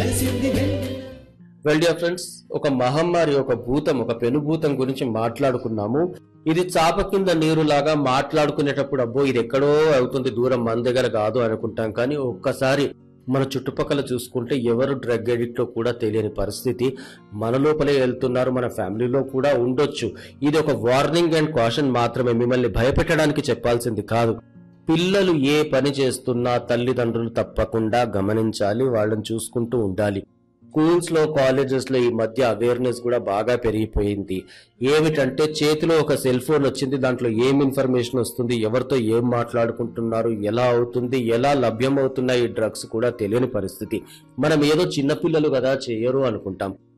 well dear friends ఒక మహమ్మారి ఒక భూతం ఒక పెనుభూతం గురించి మాట్లాడుకున్నాము ఇది చాప కింద నీరులాగా మాట్లాడుకునేటప్పుడు అబ్బో ఇది ఎక్కడో అవుతుంది దూరం మన దగ్గర కాదు అనుకుంటాం కానీ ఒక్కసారి మన చుట్టుపక్కల చూసుకుంటే ఎవరు డ్రగ్ ఎడిక్ట్ కూడా తెలియని పరిస్థితి మన లోపలే వెళ్తున్నారు మన ఫ్యామిలీలో కూడా ఉండొచ్చు ఇది ఒక వార్నింగ్ అండ్ కాషన్ మాత్రమే మిమ్మల్ని భయపెట్టడానికి చెప్పాల్సింది కాదు పిల్లలు ఏ పని చేస్తున్నా తల్లిదండ్రులు తప్పకుండా గమనించాలి వాళ్ళని చూసుకుంటూ ఉండాలి స్కూల్స్ లో కాలేజెస్ లో ఈ మధ్య అవేర్నెస్ కూడా బాగా పెరిగిపోయింది ఏమిటంటే చేతిలో ఒక సెల్ ఫోన్ వచ్చింది దాంట్లో ఏం ఇన్ఫర్మేషన్ వస్తుంది ఎవరితో ఏం మాట్లాడుకుంటున్నారు ఎలా అవుతుంది ఎలా లభ్యం అవుతున్నాయి ఈ డ్రగ్స్ కూడా తెలియని పరిస్థితి మనం ఏదో చిన్నపిల్లలు కదా చేయరు అనుకుంటాం